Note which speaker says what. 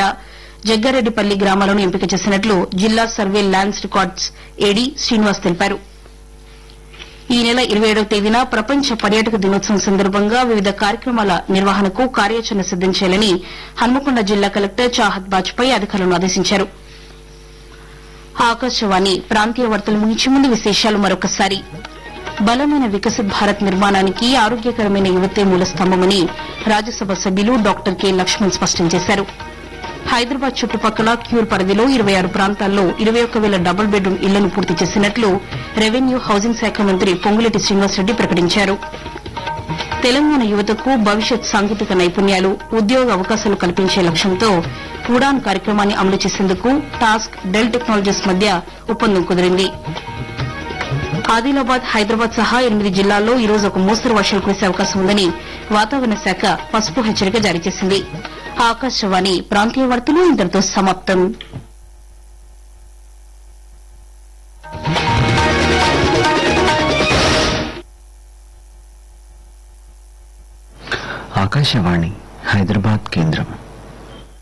Speaker 1: జగ్గారెడ్డిపల్లి గ్రామాలను ఎంపిక చేసినట్లు జిల్లా survey lands records AD Srinivas తెలిపారు ఈ నెల ఇరవై ఏడవ తేదీన ప్రపంచ పర్యాటక దినోత్సవం సందర్భంగా వివిధ కార్యక్రమాల నిర్వహణకు కార్యాచరణ సిద్దం చేయాలని హన్మకొండ జిల్లా కలెక్టర్ చాహత్ బాజ్పేయి అధికారులను ఆదేశించారు ఆకాశవాణి ప్రాంతీయ వార్తలు ముగించే ముందు విశేషాలు మరొకసారి బలమైన వికసిత్ భారత్ నిర్మాణానికి ఆరోగ్యకరమైన యువతే మూల స్తంభమని రాజ్యసభ సభ్యులు డాక్టర్ కె లక్ష్మణ్ స్పష్టం చేశారు హైదరాబాద్ చుట్టుపక్కల క్యూర్ పరిధిలో ఇరవై ఆరు ప్రాంతాల్లో ఇరవై ఒక్క వేల డబుల్ బెడ్రూమ్ ఇళ్లను పూర్తి చేసినట్లు రెవెన్యూ హౌసింగ్ శాఖ మంత్రి పొంగులేటి శ్రీనివాసరెడ్డి ప్రకటించారు తెలంగాణ యువతకు భవిష్యత్ సాంకేతిక నైపుణ్యాలు ఉద్యోగ అవకాశాలు కల్పించే లక్ష్యంతో ఉడాన్ కార్యక్రమాన్ని అమలు చేసేందుకు టాస్క్ డెల్ టెక్నాలజీస్ మధ్య ఒప్పందం కుదిరింది ఆదిలాబాద్ హైదరాబాద్ సహా ఎనిమిది జిల్లాల్లో ఈ రోజు ఒక మోస్తరు వర్షాలు కురిసే అవకాశం ఉందని వాతావరణ శాఖ పసుపు హెచ్చరిక జారీ చేసింది ఆకాశవాణి ప్రాంతీయ వార్తలు ఇంతటితో సమాప్తం
Speaker 2: ఆకాశవాణి హైదరాబాద్ కేంద్రం